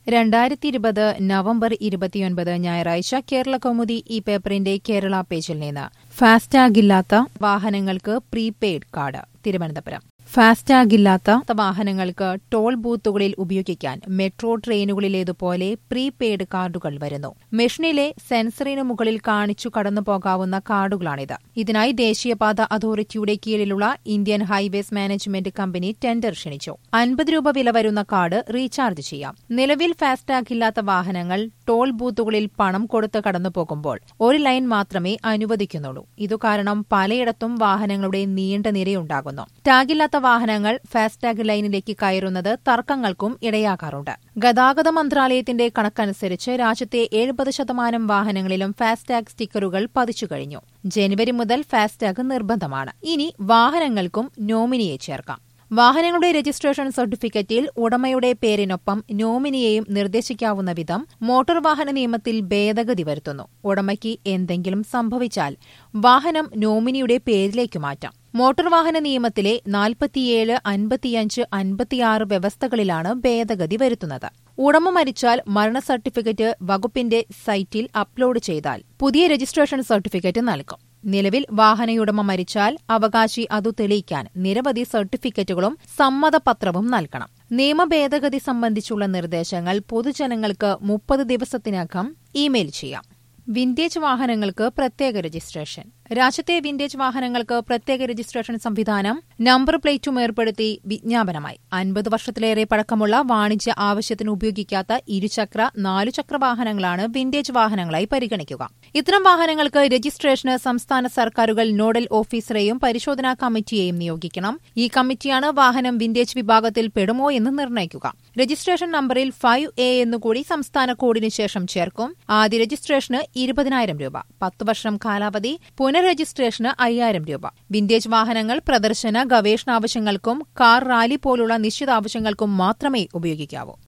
രണ്ടായിരത്തി ഇരുപത് നവംബർ ഇരുപത്തിയൊൻപത് ഞായറാഴ്ച കേരള കൗമുദി ഈ പേപ്പറിന്റെ കേരള പേജിൽ നിന്ന് ഫാസ്ടാഗ് ഇല്ലാത്ത വാഹനങ്ങൾക്ക് പ്രീപെയ്ഡ് കാർഡ് തിരുവനന്തപുരം ഫാസ്ടാഗ് ഇല്ലാത്ത വാഹനങ്ങൾക്ക് ടോൾ ബൂത്തുകളിൽ ഉപയോഗിക്കാൻ മെട്രോ ട്രെയിനുകളിലേതുപോലെ പ്രീപെയ്ഡ് കാർഡുകൾ വരുന്നു മെഷീനിലെ സെൻസറിന് മുകളിൽ കാണിച്ചു കടന്നു പോകാവുന്ന കാർഡുകളാണിത് ഇതിനായി ദേശീയപാത അതോറിറ്റിയുടെ കീഴിലുള്ള Indian highways management company tender ക്ഷണിച്ചു അൻപത് രൂപ വില വരുന്ന കാർഡ് റീചാർജ് ചെയ്യാം നിലവിൽ ഫാസ്ടാഗ് ഇല്ലാത്ത വാഹനങ്ങൾ ടോൾ ബൂത്തുകളിൽ പണം കൊടുത്ത് കടന്നു പോകുമ്പോൾ ഒരു ലൈൻ മാത്രമേ അനുവദിക്കുന്നുള്ളൂ ഇതുകാരണം പലയിടത്തും വാഹനങ്ങളുടെ നീണ്ട നിരയുണ്ടാകുന്നു ടാഗില്ലാത്ത വാഹനങ്ങൾ ഫാസ്ടാഗ് ലൈനിലേക്ക് കയറുന്നത് തർക്കങ്ങൾക്കും ഇടയാകാറുണ്ട് ഗതാഗത മന്ത്രാലയത്തിന്റെ കണക്കനുസരിച്ച് രാജ്യത്തെ എഴുപത് ശതമാനം വാഹനങ്ങളിലും ഫാസ്ടാഗ് സ്റ്റിക്കറുകൾ പതിച്ചു കഴിഞ്ഞു ജനുവരി മുതൽ ഫാസ്ടാഗ് നിർബന്ധമാണ് ഇനി വാഹനങ്ങൾക്കും നോമിനിയെ ചേർക്കാം വാഹനങ്ങളുടെ രജിസ്ട്രേഷൻ സർട്ടിഫിക്കറ്റിൽ ഉടമയുടെ പേരിനൊപ്പം നോമിനിയെയും നിർദ്ദേശിക്കാവുന്ന വിധം മോട്ടോർ വാഹന നിയമത്തിൽ ഭേദഗതി വരുത്തുന്നു ഉടമയ്ക്ക് എന്തെങ്കിലും സംഭവിച്ചാൽ വാഹനം നോമിനിയുടെ പേരിലേക്ക് മാറ്റാം മോട്ടോർ വാഹന നിയമത്തിലെ നാൽപ്പത്തിയേഴ് അൻപത്തിയഞ്ച് അൻപത്തിയാറ് വ്യവസ്ഥകളിലാണ് ഭേദഗതി വരുത്തുന്നത് ഉടമ മരിച്ചാൽ മരണ സർട്ടിഫിക്കറ്റ് വകുപ്പിന്റെ സൈറ്റിൽ അപ്ലോഡ് ചെയ്താൽ പുതിയ രജിസ്ട്രേഷൻ സർട്ടിഫിക്കറ്റ് നൽകും നിലവിൽ വാഹനയുടമ മരിച്ചാൽ അവകാശി അതു തെളിയിക്കാൻ നിരവധി സർട്ടിഫിക്കറ്റുകളും സമ്മതപത്രവും നൽകണം നിയമ ഭേദഗതി സംബന്ധിച്ചുള്ള നിർദ്ദേശങ്ങൾ പൊതുജനങ്ങൾക്ക് മുപ്പത് ദിവസത്തിനകം ഇമെയിൽ ചെയ്യാം വിന്റേജ് വാഹനങ്ങൾക്ക് പ്രത്യേക രജിസ്ട്രേഷൻ രാജ്യത്തെ വിന്റേജ് വാഹനങ്ങൾക്ക് പ്രത്യേക രജിസ്ട്രേഷൻ സംവിധാനം നമ്പർ പ്ലേറ്റും ഏർപ്പെടുത്തി വിജ്ഞാപനമായി അൻപത് വർഷത്തിലേറെ പഴക്കമുള്ള വാണിജ്യ ആവശ്യത്തിന് ഉപയോഗിക്കാത്ത ഇരുചക്ര നാലുചക്ര വാഹനങ്ങളാണ് വിന്റേജ് വാഹനങ്ങളായി പരിഗണിക്കുക ഇത്തരം വാഹനങ്ങൾക്ക് രജിസ്ട്രേഷന് സംസ്ഥാന സർക്കാരുകൾ നോഡൽ ഓഫീസറെയും പരിശോധനാ കമ്മിറ്റിയെയും നിയോഗിക്കണം ഈ കമ്മിറ്റിയാണ് വാഹനം വിന്റേജ് വിഭാഗത്തിൽ പെടുമോ എന്ന് നിർണ്ണയിക്കുക രജിസ്ട്രേഷൻ നമ്പറിൽ ഫൈവ് എ എന്നുകൂടി സംസ്ഥാന കോഡിന് ശേഷം ചേർക്കും ആദ്യ രജിസ്ട്രേഷന് ഇരുപതിനായിരം രൂപ പത്ത് വർഷം കാലാവധി പുനഃരജിസ്ട്രേഷന് അയ്യായിരം രൂപ വിന്റേജ് വാഹനങ്ങൾ പ്രദർശന ഗവേഷണ ആവശ്യങ്ങൾക്കും കാർ റാലി പോലുള്ള നിശ്ചിത ആവശ്യങ്ങൾക്കും മാത്രമേ ഉപയോഗിക്കാവൂ